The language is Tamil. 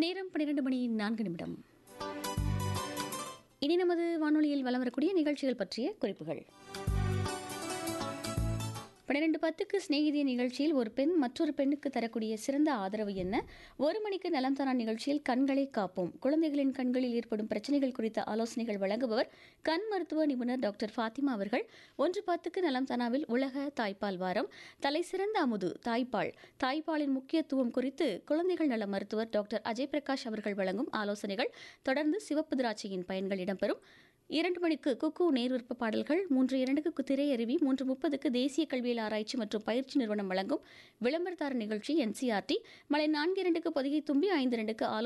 நேரம் பன்னிரண்டு மணி நான்கு நிமிடம் இனி நமது வானொலியில் வலம் வரக்கூடிய நிகழ்ச்சிகள் பற்றிய குறிப்புகள் பன்னிரெண்டு பத்துக்கு சிநேகிதிய நிகழ்ச்சியில் ஒரு பெண் மற்றொரு பெண்ணுக்கு தரக்கூடிய சிறந்த ஆதரவு என்ன ஒரு மணிக்கு நலம் தரா நிகழ்ச்சியில் கண்களை காப்போம் குழந்தைகளின் கண்களில் ஏற்படும் பிரச்சனைகள் குறித்த ஆலோசனைகள் வழங்குபவர் கண் மருத்துவ நிபுணர் டாக்டர் ஃபாத்திமா அவர்கள் ஒன்று பத்துக்கு நலம் தனாவில் உலக தாய்ப்பால் வாரம் தலை சிறந்த அமுது தாய்ப்பால் தாய்ப்பாலின் முக்கியத்துவம் குறித்து குழந்தைகள் நல மருத்துவர் டாக்டர் அஜய் பிரகாஷ் அவர்கள் வழங்கும் ஆலோசனைகள் தொடர்ந்து சிவப்பு திராட்சையின் பயன்கள் இடம்பெறும் இரண்டு மணிக்கு குக்கு நேர்விருப்ப பாடல்கள் மூன்று இரண்டுக்கு திரையருவி மூன்று முப்பதுக்கு தேசிய கல்வியல் ஆராய்ச்சி மற்றும் பயிற்சி நிறுவனம் வழங்கும் விளம்பரதார நிகழ்ச்சி என்சிஆர்டி மலை நான்கு இரண்டுக்கு பொதிகை தும்பி ஐந்து இரண்டுக்கு ஆலோசனை